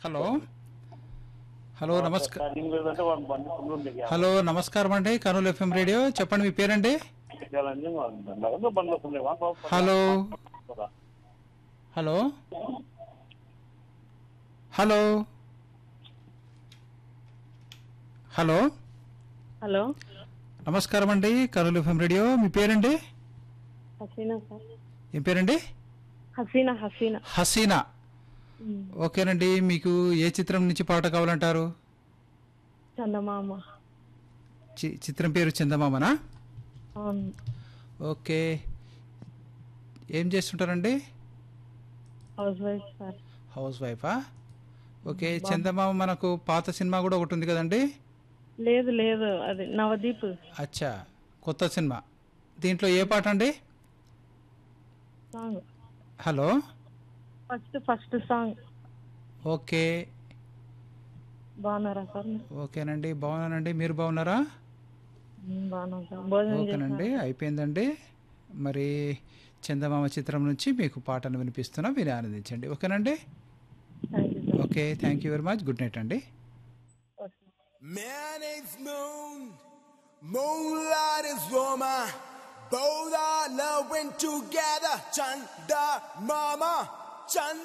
Hello hello నమస్కారం starting లేదంటే వాడు బండి ఫుల్ ఉంది హలో నమస్కారం అండి కర్నూలు ఎఫ్ఎం రేడియో చెప్పండి మీ పేరండి బండ్లో ఫుల్ hello hello hello hello hello నమస్కారం అండి కర్నూలు ఎఫ్ఎం రేడియో మీ పేరండి హసీనా సార్ ఏం పేరండి హసీనా హసీనా హసీనా ఓకేనండి మీకు ఏ చిత్రం నుంచి పాట కావాలంటారు చందమామ చి- చిత్రం పేరు చందమామనా అవును ఓకే ఏం చేస్తుంటారండి హౌస్ వైఫ్ సార్ హౌస్ వైఫా ఓకే చందమామ మనకు పాత సినిమా కూడా ఒకటి ఉంది కదండి లేదు లేదు అది నవదీప్ అచ్చా కొత్త సినిమా దీంట్లో ఏ పాట అండి song hello first first song okay బాగున్నారా సార్ ఓకేనండి బాగున్నానండి మీరు బాగున్నారా ఉమ్, బాగున్నాం సార్ భోజనం ఓకేనండి అయిపోయిందండి మరి చందమామ చిత్రం నుంచి మీకు పాటను వినిపిస్తున్నా మీరు ఆనందించండి ఓకేనండి thank you sir okay thank you very much good night అండి okay Man is moon, moonlight is woman. Both are loving together. Chanda mama, Chanda.